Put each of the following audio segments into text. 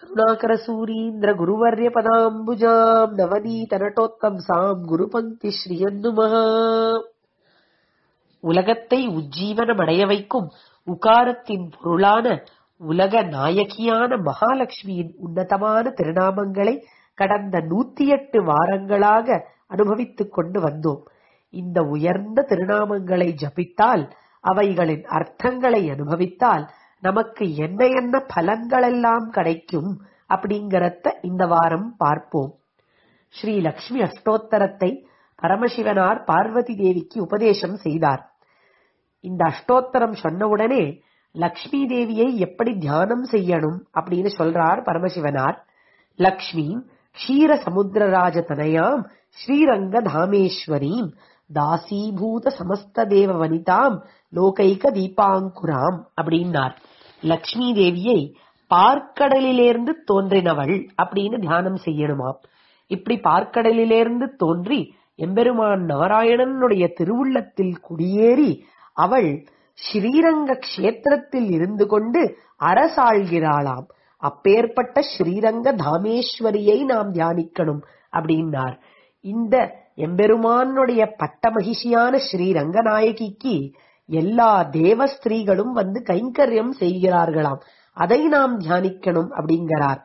கருணாகர சூரீந்திர குருவர்ய பதாம்புஜாம் நவநீத நட்டோத்தம் சாம் குரு பங்கி ஸ்ரீயன்னுமஹா உலகத்தை உஜ்ஜீவனமடைய வைக்கும் உகாரத்தின் பொருளான உலக நாயகியான மகாலட்சுமியின் உன்னதமான திருநாமங்களை கடந்த நூத்தி எட்டு வாரங்களாக அனுபவித்துக் கொண்டு வந்தோம் இந்த உயர்ந்த திருநாமங்களை ஜபித்தால் அவைகளின் அர்த்தங்களை அனுபவித்தால் நமக்கு என்ன என்ன பலன்களெல்லாம் கிடைக்கும் அப்படிங்கறத இந்த வாரம் பார்ப்போம் ஸ்ரீ லக்ஷ்மி அஷ்டோத்தரத்தை பரமசிவனார் பார்வதி தேவிக்கு உபதேசம் செய்தார் இந்த அஷ்டோத்தரம் சொன்னவுடனே லக்ஷ்மி தேவியை எப்படி தியானம் செய்யணும் அப்படின்னு சொல்றார் பரமசிவனார் லக்ஷ்மி க்ஷீர சமுத்திரராஜ தனயாம் ஸ்ரீரங்க தாமேஸ்வரீம் தாசீபூத சமஸ்த தேவ வனிதாம் லோகைக தீபாங்குராம் அப்படின்னார் லக்ஷ்மி தேவியை பார்க்கடலிலிருந்து தோன்றினவள் அப்படின்னு தியானம் செய்யணுமாம் இப்படி பார்க்கடலிலிருந்து தோன்றி எம்பெருமான் நாராயணனுடைய திருவுள்ளத்தில் குடியேறி அவள் ஸ்ரீரங்க கஷேத்திரத்தில் இருந்து கொண்டு அரசாள்கிறாளாம் அப்பேற்பட்ட ஸ்ரீரங்க தாமேஸ்வரியை நாம் தியானிக்கணும் அப்படின்னார் இந்த எம்பெருமானுடைய பட்ட மகிழ்ச்சியான ஸ்ரீரங்கநாயகிக்கு எல்லா தேவ ஸ்திரீகளும் வந்து கைங்கரியம் செய்கிறார்களாம் அதை நாம் தியானிக்கணும் அப்படிங்கிறார்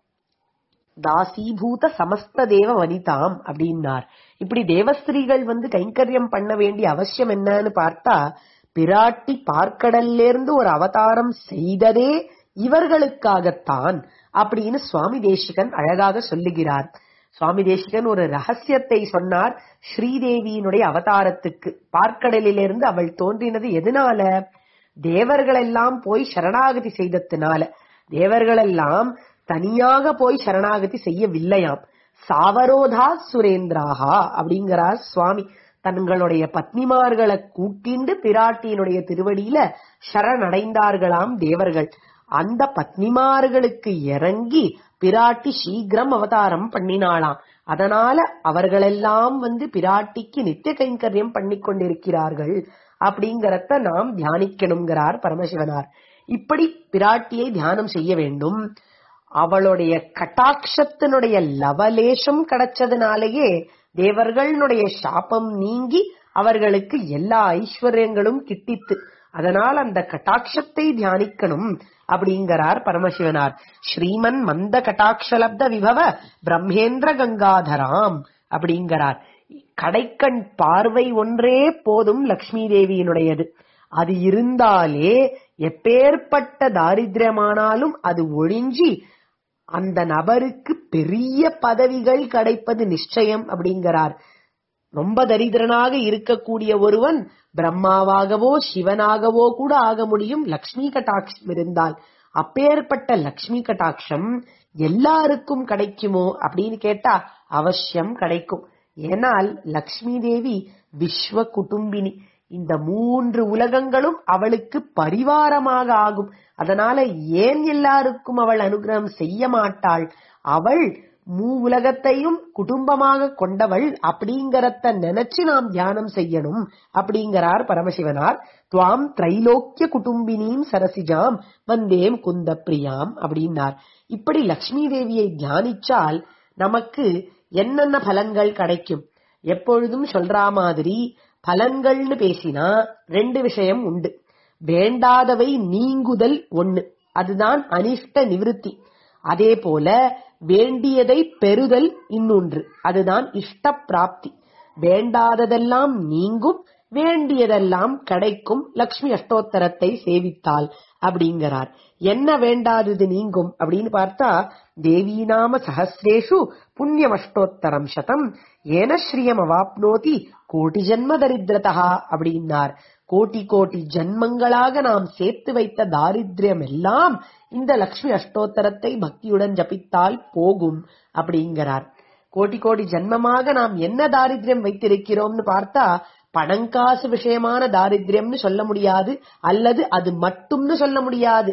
தாசீபூத சமஸ்த தேவ வனிதாம் அப்படின்னார் இப்படி தேவஸ்திரீகள் வந்து கைங்கரியம் பண்ண வேண்டிய அவசியம் என்னன்னு பார்த்தா பிராட்டி பார்க்கடல்ல இருந்து ஒரு அவதாரம் செய்ததே இவர்களுக்காகத்தான் அப்படின்னு சுவாமி தேசிகன் அழகாக சொல்லுகிறார் சுவாமி தேசிகன் ஒரு ரகசியத்தை சொன்னார் ஸ்ரீதேவியினுடைய அவதாரத்துக்கு பார்க்கடலிலிருந்து அவள் தோன்றினது எதனால தேவர்கள் எல்லாம் போய் சரணாகதி செய்ததுனால தேவர்கள் எல்லாம் தனியாக போய் சரணாகதி செய்யவில்லையாம் சாவரோதா சுரேந்திராகா அப்படிங்கிறார் சுவாமி தங்களுடைய பத்னிமார்களை கூட்டிண்டு பிராட்டியினுடைய திருவடியில சரணடைந்தார்களாம் தேவர்கள் அந்த பத்னிமார்களுக்கு இறங்கி பிராட்டி சீக்கிரம் அவதாரம் பண்ணினாளாம் அதனால அவர்களெல்லாம் வந்து பிராட்டிக்கு நித்திய கைங்கரியம் பண்ணி கொண்டிருக்கிறார்கள் அப்படிங்கறத நாம் தியானிக்கணுங்கிறார் பரமசிவனார் இப்படி பிராட்டியை தியானம் செய்ய வேண்டும் அவளுடைய கட்டாட்சத்தினுடைய லவலேஷம் கிடைச்சதுனாலேயே தேவர்களுடைய சாபம் நீங்கி அவர்களுக்கு எல்லா ஐஸ்வர்யங்களும் கிட்டித்து அதனால் அந்த கட்டாட்சத்தை தியானிக்கணும் அப்படிங்கிறார் பரமசிவனார் ஸ்ரீமன் மந்த கட்டாட்சலப்த விபவ பிரம்மேந்திர கங்காதராம் அப்படிங்கிறார் கடைக்கண் பார்வை ஒன்றே போதும் லக்ஷ்மி தேவியினுடையது அது இருந்தாலே எப்பேற்பட்ட தாரித்ரியமானாலும் அது ஒழிஞ்சி அந்த நபருக்கு பெரிய பதவிகள் கிடைப்பது நிச்சயம் அப்படிங்கிறார் ரொம்ப தரித்திரனாக இருக்கக்கூடிய ஒருவன் பிரம்மாவாகவோ சிவனாகவோ கூட ஆக முடியும் லக்ஷ்மி கட்டாட்சம் இருந்தால் அப்பேற்பட்ட லக்ஷ்மி கட்டாட்சம் எல்லாருக்கும் கிடைக்குமோ அப்படின்னு கேட்டா அவசியம் கிடைக்கும் ஏனால் லக்ஷ்மி தேவி விஸ்வ குடும்பினி இந்த மூன்று உலகங்களும் அவளுக்கு பரிவாரமாக ஆகும் அதனால ஏன் எல்லாருக்கும் அவள் அனுகிரகம் செய்ய மாட்டாள் அவள் மூ உலகத்தையும் குடும்பமாக கொண்டவள் அப்படிங்கறத நினைச்சு நாம் தியானம் செய்யணும் அப்படிங்கிறார் பரமசிவனார் துவாம் திரைலோக்கிய குடும்பினீம் சரசிஜாம் வந்தேம் குந்த பிரியாம் அப்படின்னார் இப்படி லக்ஷ்மி தேவியை தியானிச்சால் நமக்கு என்னென்ன பலன்கள் கிடைக்கும் எப்பொழுதும் சொல்ற மாதிரி பலன்கள்னு பேசினா ரெண்டு விஷயம் உண்டு வேண்டாதவை நீங்குதல் ஒண்ணு அதுதான் அனிஷ்ட நிவிருத்தி அதே போல வேண்டியதை பெறுதல் இன்னொன்று அதுதான் இஷ்ட பிராப்தி வேண்டாததெல்லாம் நீங்கும் வேண்டியதெல்லாம் கிடைக்கும் லக்ஷ்மி அஷ்டோத்தரத்தை சேவித்தால் அப்படிங்கிறார் என்ன வேண்டாதது நீங்கும் அப்படின்னு பார்த்தா தேவி நாம சஹசிரேஷு புண்ணியமஷ்டோத்தரம் சதம் ஏன ஸ்ரீயம் அவாப்னோதி கோட்டி ஜென்ம தரித்திரதா அப்படின்னார் கோட்டி கோட்டி ஜன்மங்களாக நாம் சேர்த்து வைத்த தாரித்யம் எல்லாம் இந்த லக்ஷ்மி அஷ்டோத்தரத்தை பக்தியுடன் ஜபித்தால் போகும் அப்படிங்கிறார் கோட்டி கோடி ஜன்மமாக நாம் என்ன தாரித்யம் வைத்திருக்கிறோம்னு பார்த்தா பணங்காசு விஷயமான தாரித்யம்னு சொல்ல முடியாது அல்லது அது மட்டும்னு சொல்ல முடியாது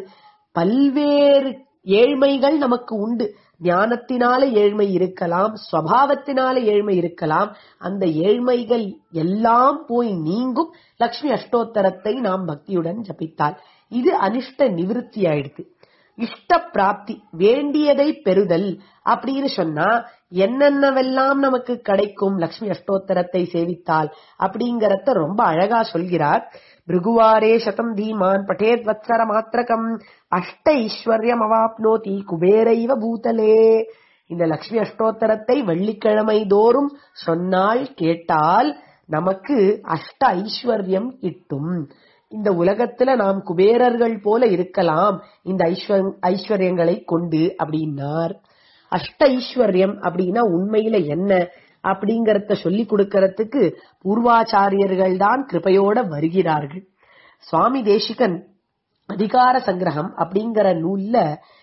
பல்வேறு ஏழ்மைகள் நமக்கு உண்டு ஞானத்தினால ஏழ்மை இருக்கலாம் ஸ்வபாவத்தினால ஏழ்மை இருக்கலாம் அந்த ஏழ்மைகள் எல்லாம் போய் நீங்கும் லக்ஷ்மி அஷ்டோத்தரத்தை நாம் பக்தியுடன் ஜபித்தால் இது அனிஷ்ட நிவிருத்தி ஆயிடுது இஷ்ட பிராப்தி வேண்டியதை பெறுதல் அப்படின்னு சொன்னா என்னென்னவெல்லாம் நமக்கு கிடைக்கும் லக்ஷ்மி அஷ்டோத்தரத்தை சேவித்தால் அப்படிங்கறத ரொம்ப அழகா சொல்கிறார் பிருகுவாரே சதம் தீமான் பட்டேத் வத்சர மாத்திரகம் அஷ்ட ஐஸ்வர்யம் அவாப்னோதி குபேரைவ பூதலே இந்த லக்ஷ்மி அஷ்டோத்தரத்தை வெள்ளிக்கிழமை தோறும் சொன்னால் கேட்டால் நமக்கு அஷ்ட ஐஸ்வர்யம் கிட்டும் இந்த உலகத்துல நாம் குபேரர்கள் போல இருக்கலாம் இந்த ஐஸ்வர் ஐஸ்வர்யங்களை கொண்டு அப்படின்னார் அஷ்ட ஐஸ்வர்யம் அப்படின்னா உண்மையில என்ன அப்படிங்கறத சொல்லி கொடுக்கறதுக்கு பூர்வாச்சாரியர்கள் தான் கிருபையோட வருகிறார்கள் சுவாமி தேசிகன் அதிகார சங்கிரகம் அப்படிங்கிற நூல்ல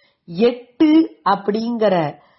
எட்டு அப்படிங்கிற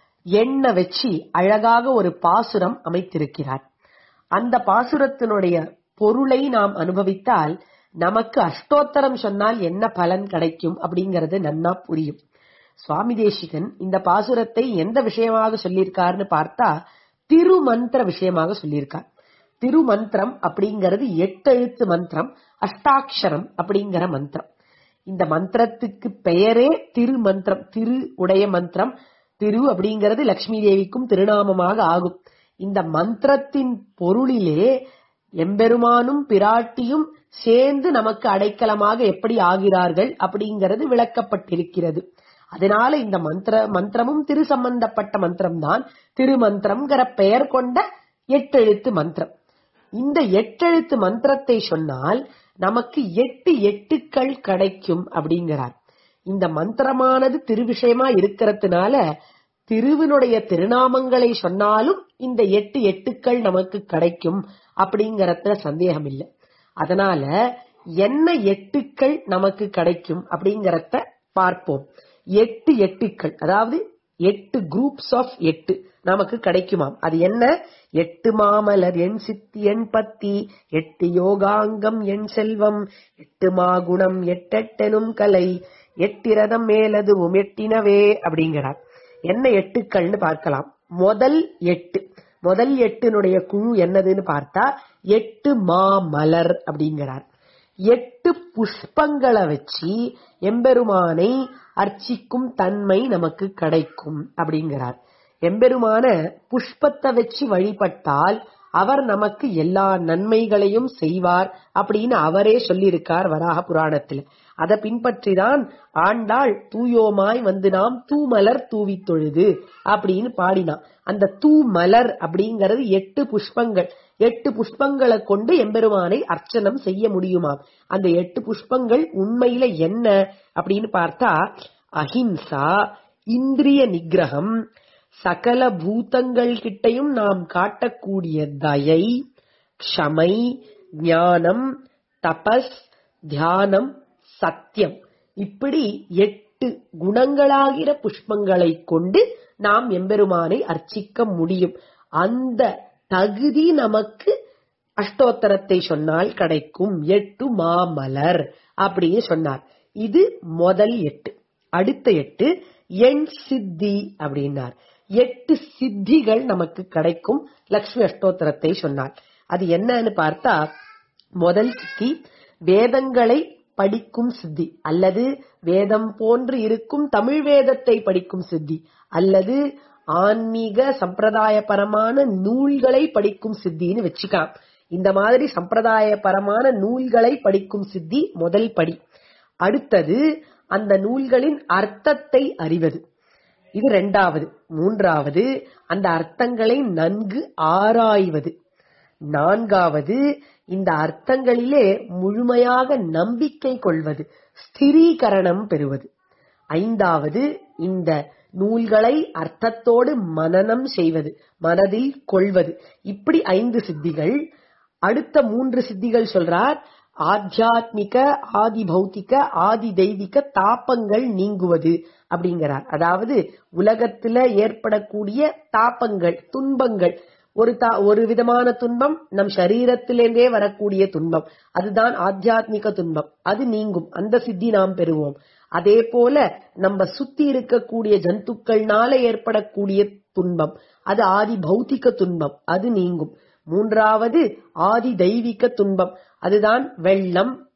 எண்ணை வச்சு அழகாக ஒரு பாசுரம் அமைத்திருக்கிறார் அந்த பாசுரத்தினுடைய பொருளை நாம் அனுபவித்தால் நமக்கு அஷ்டோத்தரம் சொன்னால் என்ன பலன் கிடைக்கும் அப்படிங்கறது நன்னா புரியும் சுவாமி தேசிகன் இந்த பாசுரத்தை எந்த விஷயமாக சொல்லியிருக்காருன்னு பார்த்தா திருமந்திர விஷயமாக சொல்லியிருக்கார் திருமந்திரம் அப்படிங்கிறது எட்டெழுத்து மந்திரம் அஷ்டாட்சரம் அப்படிங்கிற மந்திரம் இந்த மந்திரத்துக்கு பெயரே திருமந்திரம் திரு உடைய மந்திரம் திரு அப்படிங்கிறது லட்சுமி தேவிக்கும் திருநாமமாக ஆகும் இந்த மந்திரத்தின் பொருளிலே எம்பெருமானும் பிராட்டியும் சேர்ந்து நமக்கு அடைக்கலமாக எப்படி ஆகிறார்கள் அப்படிங்கிறது விளக்கப்பட்டிருக்கிறது அதனால இந்த மந்திர மந்திரமும் திரு சம்பந்தப்பட்ட மந்திரம் தான் திருமந்திரம்ங்கிற பெயர் கொண்ட எட்டெழுத்து மந்திரம் இந்த எட்டெழுத்து மந்திரத்தை சொன்னால் நமக்கு எட்டு எட்டுக்கள் கிடைக்கும் அப்படிங்கிறார் இந்த மந்திரமானது திருவிஷயமா இருக்கிறதுனால திருவினுடைய திருநாமங்களை சொன்னாலும் இந்த எட்டு எட்டுக்கள் நமக்கு கிடைக்கும் அப்படிங்கறதுல சந்தேகம் இல்லை அதனால என்ன எட்டுக்கள் நமக்கு கிடைக்கும் அப்படிங்கறத பார்ப்போம் எட்டு எட்டுக்கள் அதாவது எட்டு குரூப்ஸ் ஆஃப் எட்டு நமக்கு கிடைக்குமாம் அது என்ன எட்டு மாமலர் எண் சித்தி எண் பத்தி எட்டு யோகாங்கம் எண் செல்வம் எட்டு மாகுணம் எட்டெட்டெனும் கலை எட்டிரதம் மேலதுவும் எட்டினவே அப்படிங்கிறார் என்ன எட்டுக்கள்னு பார்க்கலாம் முதல் எட்டு முதல் எட்டினுடைய குழு என்னதுன்னு பார்த்தா எட்டு மாமலர் அப்படிங்கிறார் எட்டு புஷ்பங்களை வச்சு எம்பெருமானை அர்ச்சிக்கும் தன்மை நமக்கு கிடைக்கும் அப்படிங்கிறார் எம்பெருமான புஷ்பத்தை வச்சு வழிபட்டால் அவர் நமக்கு எல்லா நன்மைகளையும் செய்வார் அப்படின்னு அவரே சொல்லியிருக்கார் வராக புராணத்தில் அதை பின்பற்றிதான் ஆண்டாள் தூயோமாய் வந்து நாம் தூமலர் தூவி தொழுது அப்படின்னு பாடினான் அந்த தூமலர் அப்படிங்கறது எட்டு புஷ்பங்கள் எட்டு புஷ்பங்களை கொண்டு எம்பெருமானை அர்ச்சனம் செய்ய முடியுமாம் அந்த எட்டு புஷ்பங்கள் உண்மையில என்ன அப்படின்னு பார்த்தா அஹிம்சா இந்திரிய நிகிரகம் சகல பூதங்கள் கிட்டையும் நாம் காட்டக்கூடிய தயை க்ஷமை ஞானம் தபஸ் தியானம் சத்தியம் இப்படி எட்டு குணங்களாகிற புஷ்பங்களை கொண்டு நாம் எம்பெருமானை அர்ச்சிக்க முடியும் அந்த தகுதி நமக்கு அஷ்டோத்தரத்தை சொன்னால் கிடைக்கும் எட்டு மாமலர் அப்படின்னு சொன்னார் இது முதல் எட்டு அடுத்த எட்டு எண் சித்தி அப்படின்னார் எட்டு சித்திகள் நமக்கு கிடைக்கும் லக்ஷ்மி அஷ்டோத்தரத்தை சொன்னார் அது என்னன்னு பார்த்தா முதல் சித்தி வேதங்களை படிக்கும் சித்தி அல்லது வேதம் போன்று இருக்கும் தமிழ் வேதத்தை படிக்கும் சித்தி அல்லது ஆன்மீக சம்பிரதாயபரமான நூல்களை படிக்கும் சித்தின்னு வச்சுக்கலாம் இந்த மாதிரி சம்பிரதாயபரமான நூல்களை படிக்கும் சித்தி முதல் படி அடுத்தது அந்த நூல்களின் அர்த்தத்தை அறிவது இது ரெண்டாவது மூன்றாவது அந்த அர்த்தங்களை நன்கு ஆராய்வது நான்காவது இந்த அர்த்தங்களிலே முழுமையாக நம்பிக்கை கொள்வது ஸ்திரீகரணம் பெறுவது ஐந்தாவது இந்த நூல்களை அர்த்தத்தோடு மனனம் செய்வது மனதில் கொள்வது இப்படி ஐந்து சித்திகள் அடுத்த மூன்று சித்திகள் சொல்றார் ஆத்தியாத்மிக ஆதி பௌத்திக ஆதி தெய்வீக தாப்பங்கள் நீங்குவது அப்படிங்கிறார் அதாவது உலகத்துல ஏற்படக்கூடிய தாப்பங்கள் துன்பங்கள் ஒரு தா ஒரு விதமான துன்பம் நம் சரீரத்திலேருந்தே வரக்கூடிய துன்பம் அதுதான் ஆத்தியாத்மிக துன்பம் அது நீங்கும் அந்த சித்தி நாம் பெறுவோம் அதே போல நம்ம சுத்தி இருக்கக்கூடிய ஜந்துக்கள்னால ஏற்படக்கூடிய துன்பம் அது ஆதி பௌத்திக துன்பம் அது நீங்கும் மூன்றாவது ஆதி தெய்வீக துன்பம் அதுதான் வெள்ளம்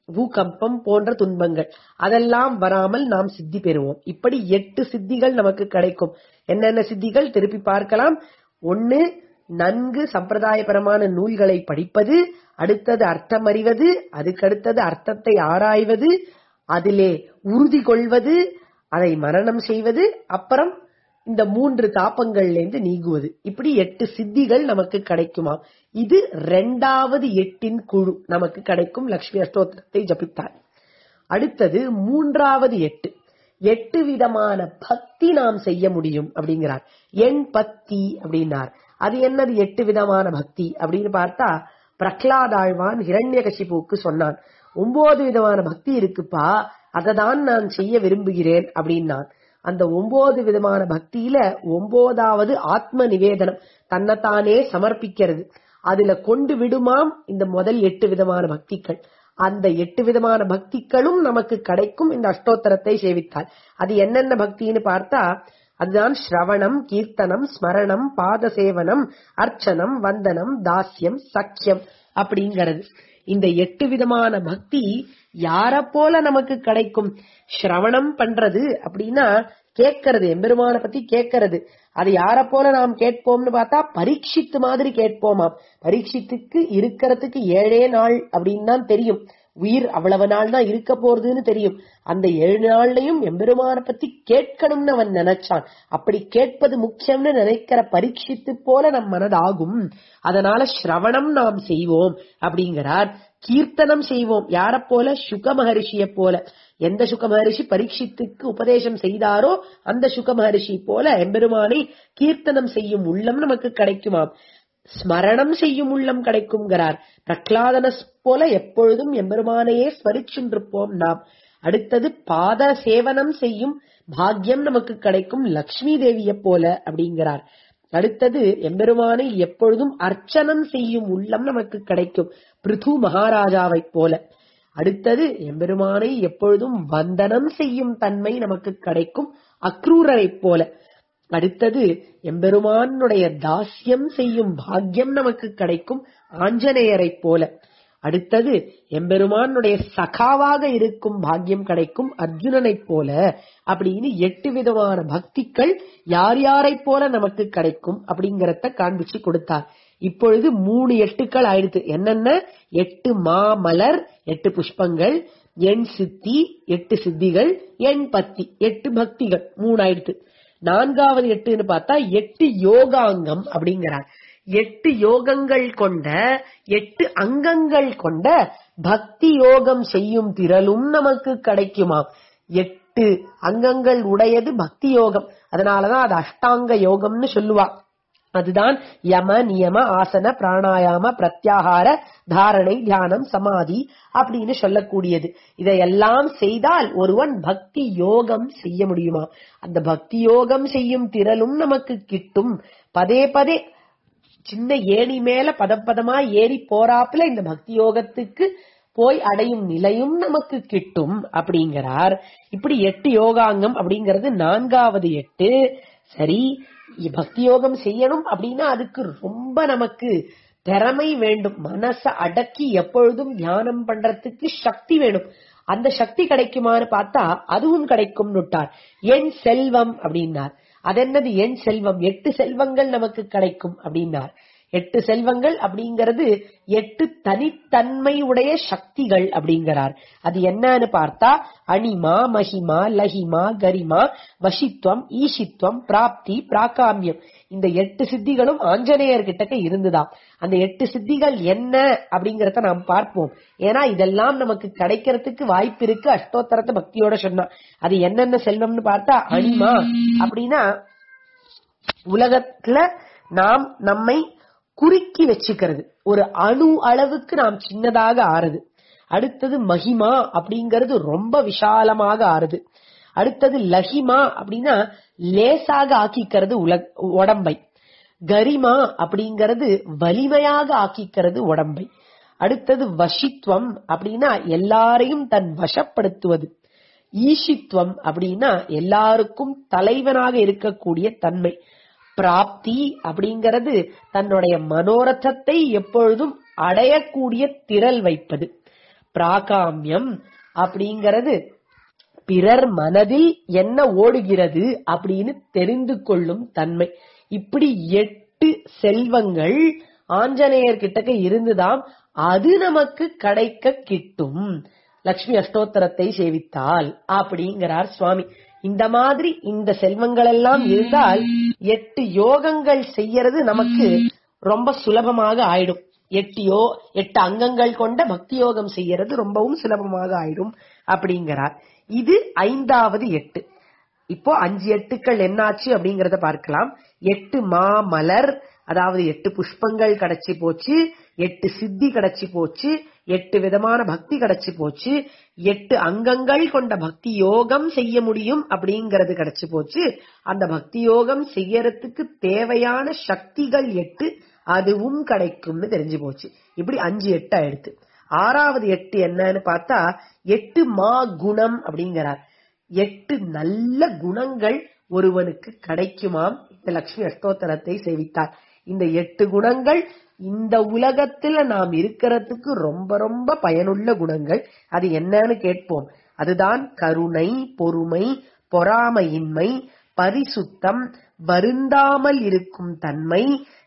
பூகம்பம் போன்ற துன்பங்கள் அதெல்லாம் வராமல் நாம் சித்தி பெறுவோம் இப்படி எட்டு சித்திகள் நமக்கு கிடைக்கும் என்னென்ன சித்திகள் திருப்பி பார்க்கலாம் ஒண்ணு நன்கு சம்பிரதாயபரமான நூல்களை படிப்பது அடுத்தது அர்த்தம் அறிவது அதுக்கடுத்தது அர்த்தத்தை ஆராய்வது அதிலே உறுதி கொள்வது அதை மரணம் செய்வது அப்புறம் இந்த மூன்று தாப்பங்கள்ல இருந்து நீங்குவது இப்படி எட்டு சித்திகள் நமக்கு கிடைக்குமாம் இது ரெண்டாவது எட்டின் குழு நமக்கு கிடைக்கும் லட்சுமி அஷ்டோத்திரத்தை ஜபித்தார் அடுத்தது மூன்றாவது எட்டு எட்டு விதமான பக்தி நாம் செய்ய முடியும் அப்படிங்கிறார் எண் பக்தி அப்படின்னார் அது என்னது எட்டு விதமான பக்தி அப்படின்னு பார்த்தா பிரகலாதாழ்வான் ஹிரண்யகசிபுக்கு சொன்னான் ஒன்பது விதமான பக்தி இருக்குப்பா அதை தான் நான் செய்ய விரும்புகிறேன் அப்படின்னான் அந்த ஒன்பது விதமான பக்தியில ஒன்பதாவது ஆத்ம நிவேதனம் தன்னைத்தானே சமர்ப்பிக்கிறது அதுல கொண்டு விடுமாம் இந்த முதல் எட்டு விதமான பக்திகள் அந்த எட்டு விதமான பக்திகளும் நமக்கு கிடைக்கும் இந்த அஷ்டோத்தரத்தை சேவித்தால் அது என்னென்ன பக்தின்னு பார்த்தா அதுதான் ஸ்ரவணம் கீர்த்தனம் ஸ்மரணம் பாதசேவனம் அர்ச்சனம் வந்தனம் தாஸ்யம் சக்கியம் அப்படிங்கிறது இந்த எட்டு விதமான பக்தி யார போல நமக்கு கிடைக்கும் ஸ்ரவணம் பண்றது அப்படின்னா கேட்கறது எம்பெருமான பத்தி கேட்கறது அது யார போல நாம் கேட்போம்னு பார்த்தா பரீட்சித்து மாதிரி கேட்போமாம் பரீட்சித்துக்கு இருக்கிறதுக்கு ஏழே நாள் அப்படின்னு தான் தெரியும் உயிர் அவ்வளவு நாள் தான் இருக்க போறதுன்னு தெரியும் அந்த ஏழு நாள்லயும் எம்பெருமான பத்தி கேட்கணும்னு அவன் நினைச்சான் அப்படி கேட்பது முக்கியம்னு நினைக்கிற பரீட்சித்து போல நம் மனதாகும் அதனால ஸ்ரவணம் நாம் செய்வோம் அப்படிங்கிறார் கீர்த்தனம் செய்வோம் யார போல சுக மகரிஷிய போல எந்த சுக மகரிஷி பரீட்சித்துக்கு உபதேசம் செய்தாரோ அந்த சுக மகரிஷி போல எம்பெருமானை கீர்த்தனம் செய்யும் உள்ளம் நமக்கு கிடைக்குமாம் ஸ்மரணம் செய்யும் உள்ளம் கிடைக்கும்ங்கிறார் பிரகலாதன போல எப்பொழுதும் எம்பெருமானையே ஸ்மரிச்சுன்றிருப்போம் நாம் அடுத்தது பாத சேவனம் செய்யும் பாக்கியம் நமக்கு கிடைக்கும் லக்ஷ்மி தேவிய போல அப்படிங்கிறார் அடுத்தது எம்பெருமானை எப்பொழுதும் அர்ச்சனம் செய்யும் உள்ளம் நமக்கு கிடைக்கும் பிருது மகாராஜாவை போல அடுத்தது எம்பெருமானை எப்பொழுதும் வந்தனம் செய்யும் தன்மை நமக்கு கிடைக்கும் அக்ரூரரை போல அடுத்தது எம்பெருமானுடைய தாஸ்யம் செய்யும் பாக்கியம் நமக்கு கிடைக்கும் ஆஞ்சநேயரை போல அடுத்தது எம்பெருமானுடைய சகாவாக இருக்கும் பாக்கியம் கிடைக்கும் அர்ஜுனனைப் போல அப்படின்னு எட்டு விதமான பக்திகள் யார் யாரைப் போல நமக்கு கிடைக்கும் அப்படிங்கறத காண்பிச்சு கொடுத்தார் இப்பொழுது மூணு எட்டுக்கள் ஆயிடுத்து என்னென்ன எட்டு மாமலர் எட்டு புஷ்பங்கள் எண் சித்தி எட்டு சித்திகள் எண் பத்தி எட்டு பக்திகள் மூணு ஆயிடுத்து நான்காவது எட்டுன்னு பார்த்தா எட்டு யோகாங்கம் அப்படிங்கிறார் எட்டு யோகங்கள் கொண்ட எட்டு அங்கங்கள் கொண்ட பக்தி யோகம் செய்யும் திரளும் நமக்கு கிடைக்குமாம் எட்டு அங்கங்கள் உடையது பக்தி யோகம் அதனாலதான் அது அஷ்டாங்க யோகம்னு சொல்லுவா அதுதான் யம நியம ஆசன பிராணாயாம பிரத்யாகார தாரணை தியானம் சமாதி அப்படின்னு சொல்லக்கூடியது இதையெல்லாம் செய்தால் ஒருவன் பக்தி யோகம் செய்ய முடியுமா அந்த பக்தி யோகம் செய்யும் திரளும் நமக்கு கிட்டும் பதே பதே சின்ன ஏணி மேல பதப்பதமா ஏறி போறாப்புல இந்த பக்தி யோகத்துக்கு போய் அடையும் நிலையும் நமக்கு கிட்டும் அப்படிங்கிறார் இப்படி எட்டு யோகாங்கம் அப்படிங்கிறது நான்காவது எட்டு சரி பக்தி யோகம் செய்யணும் அப்படின்னா அதுக்கு ரொம்ப நமக்கு திறமை வேண்டும் மனச அடக்கி எப்பொழுதும் தியானம் பண்றதுக்கு சக்தி வேணும் அந்த சக்தி கிடைக்குமான்னு பார்த்தா அதுவும் கிடைக்கும் நுட்டார் என் செல்வம் அப்படின்னார் அதென்னது என் செல்வம் எட்டு செல்வங்கள் நமக்கு கிடைக்கும் அப்படின்னார் எட்டு செல்வங்கள் அப்படிங்கிறது எட்டு தனித்தன்மை உடைய சக்திகள் அப்படிங்கிறார் அது என்னன்னு பார்த்தா அனிமா மகிமா லஹிமா கரிமா வசித்துவம் ஈஷித்துவம் பிராப்தி பிராகாமியம் இந்த எட்டு சித்திகளும் ஆஞ்சநேயர் கிட்டக்க இருந்துதான் அந்த எட்டு சித்திகள் என்ன அப்படிங்கறத நாம் பார்ப்போம் ஏன்னா இதெல்லாம் நமக்கு கிடைக்கிறதுக்கு வாய்ப்பு இருக்கு அஷ்டோத்தரத்தை பக்தியோட சொன்னா அது என்னென்ன செல்வம்னு பார்த்தா அனிமா அப்படின்னா உலகத்துல நாம் நம்மை குறுக்கி வச்சுக்கிறது ஒரு அணு அளவுக்கு நாம் சின்னதாக ஆறுது அடுத்தது மகிமா அப்படிங்கிறது ரொம்ப விசாலமாக ஆறுது அடுத்தது லஹிமா அப்படின்னா லேசாக ஆக்கிக்கிறது உலக உடம்பை கரிமா அப்படிங்கிறது வலிமையாக ஆக்கிக்கிறது உடம்பை அடுத்தது வசித்துவம் அப்படின்னா எல்லாரையும் தன் வசப்படுத்துவது ஈஷித்துவம் அப்படின்னா எல்லாருக்கும் தலைவனாக இருக்கக்கூடிய தன்மை பிராப்தி அப்படிங்கிறது தன்னுடைய மனோரதத்தை எப்பொழுதும் அடையக்கூடிய திரள் வைப்பது பிராகாமியம் அப்படிங்கிறது பிறர் மனதில் என்ன ஓடுகிறது அப்படின்னு தெரிந்து கொள்ளும் தன்மை இப்படி எட்டு செல்வங்கள் ஆஞ்சநேயர் கிட்டக்க இருந்துதாம் அது நமக்கு கிடைக்க கிட்டும் லக்ஷ்மி அஷ்டோத்தரத்தை சேவித்தால் அப்படிங்கிறார் சுவாமி இந்த மாதிரி இந்த செல்வங்கள் எல்லாம் இருந்தால் எட்டு யோகங்கள் செய்யறது நமக்கு ரொம்ப சுலபமாக ஆயிடும் எட்டு யோ எட்டு அங்கங்கள் கொண்ட பக்தி யோகம் செய்யறது ரொம்பவும் சுலபமாக ஆயிடும் அப்படிங்கிறார் இது ஐந்தாவது எட்டு இப்போ அஞ்சு எட்டுக்கள் என்னாச்சு அப்படிங்கறத பார்க்கலாம் எட்டு மா மலர் அதாவது எட்டு புஷ்பங்கள் கிடைச்சி போச்சு எட்டு சித்தி கிடைச்சி போச்சு எட்டு விதமான பக்தி கிடைச்சி போச்சு எட்டு அங்கங்கள் கொண்ட பக்தி யோகம் செய்ய முடியும் அப்படிங்கறது கிடைச்சு போச்சு அந்த பக்தி யோகம் செய்யறதுக்கு தேவையான சக்திகள் எட்டு அதுவும் கிடைக்கும்னு தெரிஞ்சு போச்சு இப்படி அஞ்சு எட்டு ஆயிடுத்து ஆறாவது எட்டு என்னன்னு பார்த்தா எட்டு மா குணம் அப்படிங்கிறார் எட்டு நல்ல குணங்கள் ஒருவனுக்கு கிடைக்குமாம் இந்த லட்சுமி அஷ்டோத்தரத்தை சேவித்தார் இந்த எட்டு குணங்கள் இந்த உலகத்துல நாம் இருக்கிறதுக்கு ரொம்ப ரொம்ப பயனுள்ள குணங்கள் அது என்னன்னு கேட்போம் அதுதான் கருணை பொறுமை பொறாமையின்மை பரிசுத்தம் வருந்தாமல் இருக்கும் தன்மை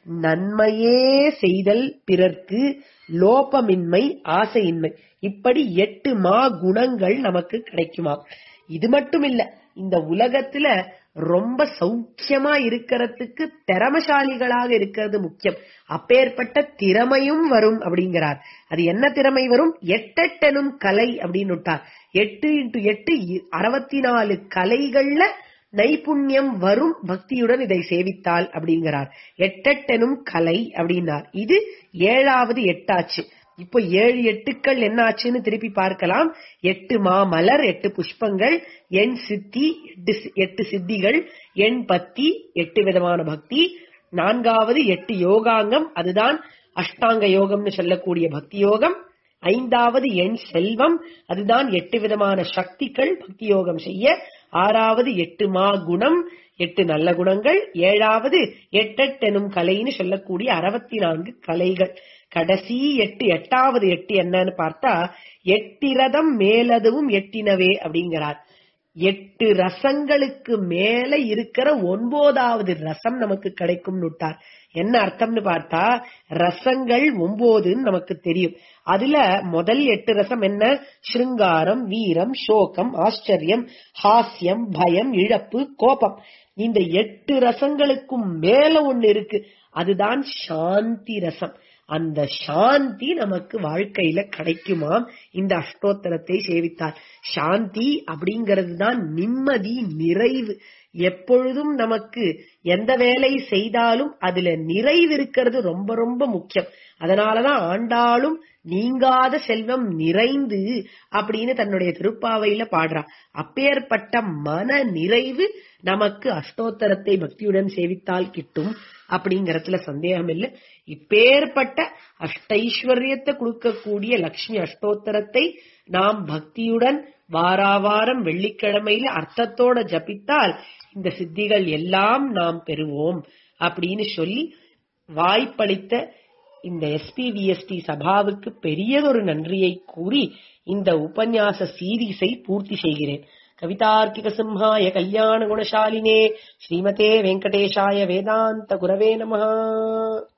நன்மையே செய்தல் பிறர்க்கு லோபமின்மை ஆசையின்மை இப்படி எட்டு மா குணங்கள் நமக்கு கிடைக்குமா இது மட்டும் இல்ல இந்த உலகத்துல ரொம்ப சௌக்கியமா இருக்கிறதுக்கு திறமசாலிகளாக இருக்கிறது முக்கியம் அப்பேற்பட்ட திறமையும் வரும் அப்படிங்கிறார் அது என்ன திறமை வரும் எட்டெட்டெனும் கலை அப்படின்னு விட்டார் எட்டு இன்டு எட்டு அறுபத்தி நாலு கலைகள்ல நைபுண்ணியம் வரும் பக்தியுடன் இதை சேவித்தால் அப்படிங்கிறார் எட்டெட்டெனும் கலை அப்படின்னார் இது ஏழாவது எட்டாச்சு இப்போ ஏழு எட்டுக்கள் என்ன ஆச்சுன்னு திருப்பி பார்க்கலாம் எட்டு மாமலர் எட்டு புஷ்பங்கள் எண் சித்தி எட்டு சி- எட்டு சித்திகள் எண் பத்தி எட்டு விதமான பக்தி நான்காவது எட்டு யோகாங்கம் அதுதான் அஷ்டாங்க யோகம்னு சொல்லக்கூடிய பக்தி யோகம் ஐந்தாவது எண் செல்வம் அதுதான் எட்டு விதமான சக்திகள் பக்தி யோகம் செய்ய ஆறாவது எட்டு மா குணம் எட்டு நல்ல குணங்கள் ஏழாவது எட்டெட்டெனும் கலைன்னு சொல்லக்கூடிய அறுபத்தி நான்கு கலைகள் கடைசி எட்டு எட்டாவது எட்டு என்னன்னு பார்த்தா எட்டிரதம் மேலதுவும் எட்டினவே அப்படிங்கிறார் எட்டு ரசங்களுக்கு மேல இருக்கிற ஒன்பதாவது ரசம் நமக்கு கிடைக்கும் விட்டார் என்ன அர்த்தம்னு பார்த்தா ரசங்கள் ஒன்பதுன்னு நமக்கு தெரியும் அதுல முதல் எட்டு ரசம் என்ன ஸ்ருங்காரம் வீரம் சோகம் ஆச்சரியம் ஹாஸ்யம் பயம் இழப்பு கோபம் இந்த எட்டு ரசங்களுக்கும் மேல ஒண்ணு இருக்கு அதுதான் சாந்தி ரசம் அந்த சாந்தி நமக்கு வாழ்க்கையில கிடைக்குமாம் இந்த அஷ்டோத்தரத்தை சேவித்தால் சாந்தி அப்படிங்கிறது தான் நிம்மதி நிறைவு எப்பொழுதும் நமக்கு எந்த வேலை செய்தாலும் அதுல நிறைவு இருக்கிறது ரொம்ப ரொம்ப முக்கியம் அதனாலதான் ஆண்டாளும் நீங்காத செல்வம் நிறைந்து அப்படின்னு தன்னுடைய திருப்பாவையில பாடுறா அப்பேற்பட்ட மன நிறைவு நமக்கு அஷ்டோத்தரத்தை பக்தியுடன் சேவித்தால் கிட்டும் அப்படிங்கறதுல சந்தேகம் இல்லை இப்பேற்பட்ட அஷ்டைஸ்வர்யத்தை கொடுக்கக்கூடிய லக்ஷ்மி அஷ்டோத்தரத்தை நாம் பக்தியுடன் வாராவாரம் வெள்ளிக்கிழமையில அர்த்தத்தோட ஜபித்தால் இந்த சித்திகள் எல்லாம் நாம் பெறுவோம் அப்படின்னு சொல்லி வாய்ப்பளித்த இந்த எஸ்பிவிஎஸ்டி சபாவுக்கு பெரியதொரு நன்றியை கூறி இந்த உபன்யாச சீரீஸை பூர்த்தி செய்கிறேன் கவிதார்க்கிக சிம்ஹாய கல்யாண குணசாலினே ஸ்ரீமதே வெங்கடேஷாய வேதாந்த குரவே நமஹ